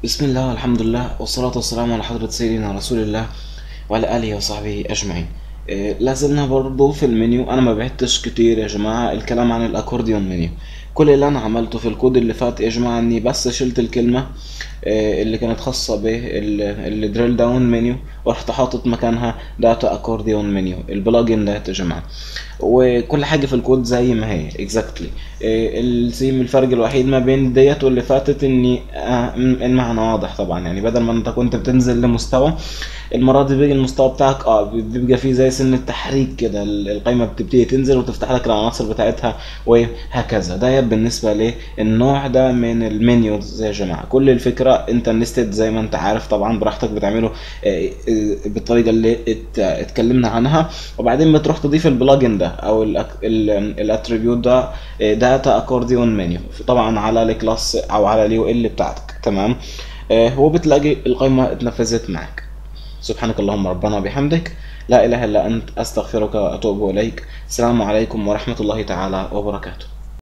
بسم الله والحمد لله والصلاة والسلام على حضرة سيدنا رسول الله وعلى آله وصحبه أجمعين إيه، لازلنا برضو في المنيو أنا ما بعدتش كتير يا جماعة الكلام عن الأكورديون منيو كل اللي أنا عملته في الكود اللي فات يا جماعة إني بس شلت الكلمة إيه، اللي كانت خاصة بالدريل داون منيو ورحت حاطط مكانها داتا اكورديون منيو البلجن ده يا جماعة وكل حاجة في الكود زي ما هي اكزاكتلي السيم الفرق الوحيد ما بين ديت واللي فاتت اني آه، المعنى واضح طبعا يعني بدل ما انت كنت بتنزل لمستوى المرة دي بيجي المستوى بتاعك اه بيبقى فيه زي سن التحريك كده ال- القايمة بتبتدي تنزل وتفتح لك العناصر بتاعتها وهكذا ده بالنسبة للنوع ده من المنيوز يا جماعة كل الفكرة انت نستد زي ما انت عارف طبعا براحتك بتعمله آه، آه، بالطريقة اللي ات- اتكلمنا عنها وبعدين بتروح تضيف البلجن ده او الاتريبيوت ده داتا اكورديون منيو طبعا على الكلاس او على اليو ال بتاعتك تمام آه، وبتلاقي القائمة اتنفذت معك سبحانك اللهم ربنا وبحمدك لا إله إلا أنت أستغفرك وأتوب إليك السلام عليكم ورحمة الله تعالى وبركاته